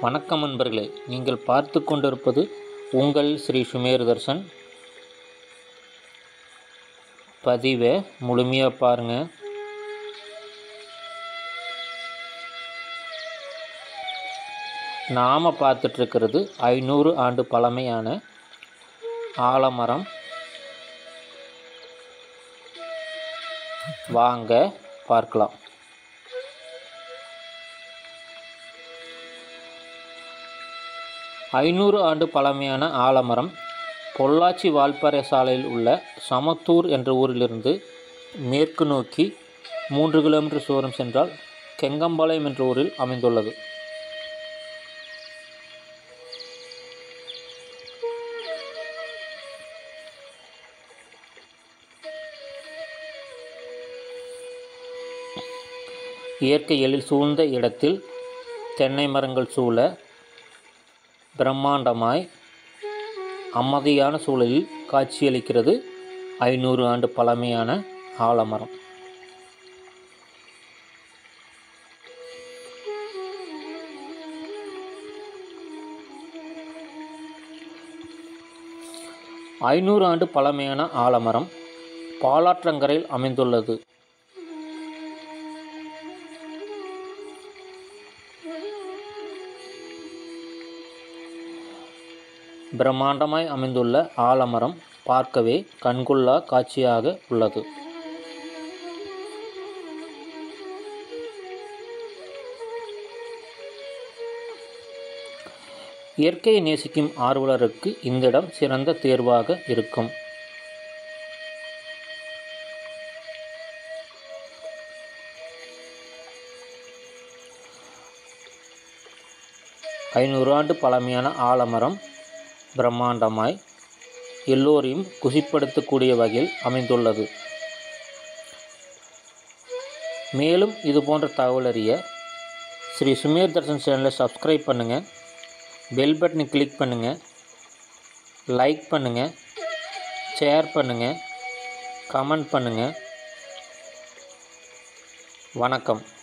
வணக்கம் நண்பர்களே நீங்கள் பார்த்து கொண்டிருப்பது உங்கள் ஸ்ரீ சுமேர் தர்ஷன் பதிவை முழுமையாக பாருங்கள் நாம் பார்த்துட்ருக்கிறது ஐநூறு ஆண்டு பழமையான ஆலமரம் வாங்க பார்க்கலாம் ஐநூறு ஆண்டு பழமையான ஆலமரம் பொள்ளாச்சி வால்பாறை சாலையில் உள்ள சமத்தூர் என்ற ஊரிலிருந்து மேற்கு நோக்கி மூன்று கிலோமீட்டர் தூரம் சென்றால் கெங்கம்பாளையம் என்ற ஊரில் அமைந்துள்ளது இயற்கை எழில் சூழ்ந்த இடத்தில் தென்னை மரங்கள் சூழ பிரம்மாண்டமாய் அமைதியான சூழலில் காட்சியளிக்கிறது ஐநூறு ஆண்டு பழமையான ஆலமரம் ஐநூறு ஆண்டு பழமையான ஆலமரம் பாலாற்றங்கரையில் அமைந்துள்ளது பிரம்மாண்டமாய் அமைந்துள்ள ஆலமரம் பார்க்கவே கண்கொள்ளா காட்சியாக உள்ளது இயற்கையை நேசிக்கும் ஆர்வலருக்கு இந்த இடம் சிறந்த தேர்வாக இருக்கும் ஐநூறு ஆண்டு பழமையான ஆலமரம் பிரம்மாண்டமாய் எல்லோரையும் குசிப்படுத்தக்கூடிய வகையில் அமைந்துள்ளது மேலும் இது போன்ற தகவல் அறிய ஸ்ரீ சுமேர் தர்ஷன் சேனலை சப்ஸ்கிரைப் பண்ணுங்கள் பெல் பட்டனை கிளிக் பண்ணுங்கள் லைக் பண்ணுங்கள் ஷேர் பண்ணுங்கள் கமெண்ட் பண்ணுங்கள் வணக்கம்